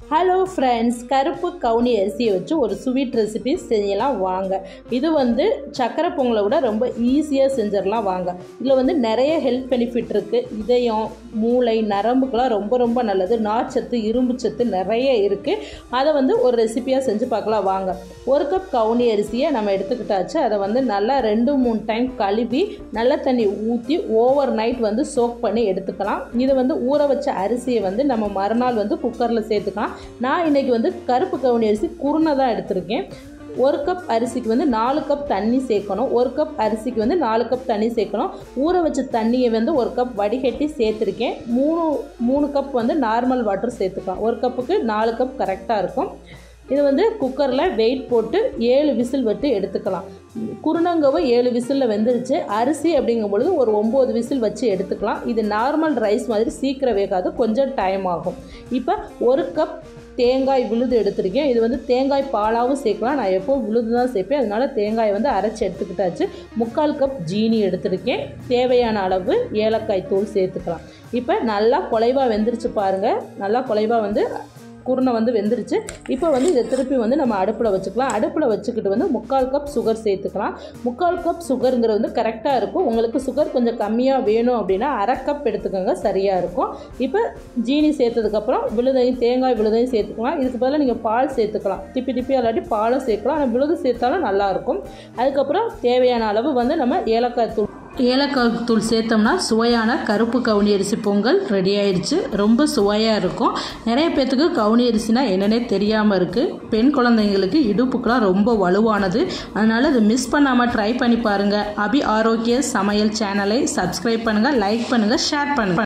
hello friends கருப்பு கவுனி அரிசியை வச்சு ஒரு ஸ்வீட் ரெசிபி செய்யலாம் வாங்க இது வந்து சக்கரை பொங்கலை விட ரொம்ப ஈஸியாக செஞ்சிடலாம் வாங்க இதில் வந்து நிறைய ஹெல்த் பெனிஃபிட் இருக்குது இதயம் மூளை நரம்புக்கெலாம் ரொம்ப ரொம்ப நல்லது நார்ச்சத்து இரும்பு சத்து நிறைய இருக்குது அதை வந்து ஒரு ரெசிபியாக செஞ்சு பார்க்கலாம் வாங்க ஒரு கப் கவுனி அரிசியை நம்ம எடுத்துக்கிட்டாச்சு அதை வந்து நல்லா ரெண்டு மூணு டைம் கழுவி நல்ல தண்ணி ஊற்றி ஓவர் நைட் வந்து சோக் பண்ணி எடுத்துக்கலாம் இதை வந்து ஊற வச்ச அரிசியை வந்து நம்ம மறுநாள் வந்து குக்கரில் சேர்த்துக்கலாம் நான் இன்றைக்கி வந்து கருப்பு கவுனி அரிசி குருணை தான் எடுத்திருக்கேன் ஒரு கப் அரிசிக்கு வந்து நாலு கப் தண்ணி சேர்க்கணும் ஒரு கப் அரிசிக்கு வந்து நாலு கப் தண்ணி சேர்க்கணும் ஊற வச்ச தண்ணியை வந்து ஒரு கப் வடிகட்டி சேர்த்துருக்கேன் மூணு மூணு கப் வந்து நார்மல் வாட்டர் சேர்த்துக்கலாம் ஒரு கப்புக்கு நாலு கப் கரெக்டாக இருக்கும் இது வந்து குக்கரில் வெயிட் போட்டு ஏழு விசில் விட்டு எடுத்துக்கலாம் குருணங்கவை ஏழு விசிலில் வெந்துருச்சு அரிசி அப்படிங்கும் பொழுது ஒரு ஒம்பது விசில் வச்சு எடுத்துக்கலாம் இது நார்மல் ரைஸ் மாதிரி சீக்கிரம் வேகாது கொஞ்சம் டைம் ஆகும் இப்போ ஒரு கப் தேங்காய் விழுது எடுத்திருக்கேன் இது வந்து தேங்காய் பாலாவும் சேர்க்கலாம் நான் எப்போ விழுது தான் சேர்ப்பேன் அதனால் தேங்காயை வந்து அரைச்சி எடுத்துக்கிட்டாச்சு முக்கால் கப் ஜீனி எடுத்திருக்கேன் தேவையான அளவு ஏலக்காய் தூள் சேர்த்துக்கலாம் இப்போ நல்லா குலைவாக வெந்துருச்சு பாருங்கள் நல்லா குலைவாக வந்து குருணை வந்து வெந்துருச்சு இப்போ வந்து இதை திருப்பி வந்து நம்ம அடுப்பில் வச்சுக்கலாம் அடுப்பில் வச்சுக்கிட்டு வந்து முக்கால் கப் சுகர் சேர்த்துக்கலாம் முக்கால் கப் சுகருங்கிறது வந்து கரெக்டாக இருக்கும் உங்களுக்கு சுகர் கொஞ்சம் கம்மியாக வேணும் அப்படின்னா அரை கப் எடுத்துக்கோங்க சரியாக இருக்கும் இப்போ ஜீனி சேர்த்ததுக்கப்புறம் விழுதையும் தேங்காய் விழுதையும் சேர்த்துக்கலாம் இதுக்கு பதிலாக நீங்கள் பால் சேர்த்துக்கலாம் திப்பி திப்பி இல்லாட்டி பாலும் சேர்க்கலாம் ஆனால் விழுது சேர்த்தாலும் நல்லாயிருக்கும் அதுக்கப்புறம் தேவையான அளவு வந்து நம்ம ஏலக்காய் தூள் ஏலக்காய் தூள் சேர்த்தோம்னா சுவையான கருப்பு கவுனி அரிசி பொங்கல் ரெடி ஆயிடுச்சு ரொம்ப சுவையாக இருக்கும் நிறைய பேர்த்துக்கு கவுனி அரிசினா என்னன்னே தெரியாமல் இருக்குது பெண் குழந்தைங்களுக்கு இடுப்புக்கெலாம் ரொம்ப வலுவானது அதனால் இதை மிஸ் பண்ணாமல் ட்ரை பண்ணி பாருங்கள் அபி ஆரோக்கிய சமையல் சேனலை சப்ஸ்கிரைப் பண்ணுங்கள் லைக் பண்ணுங்கள் ஷேர் பண்ணுங்கள்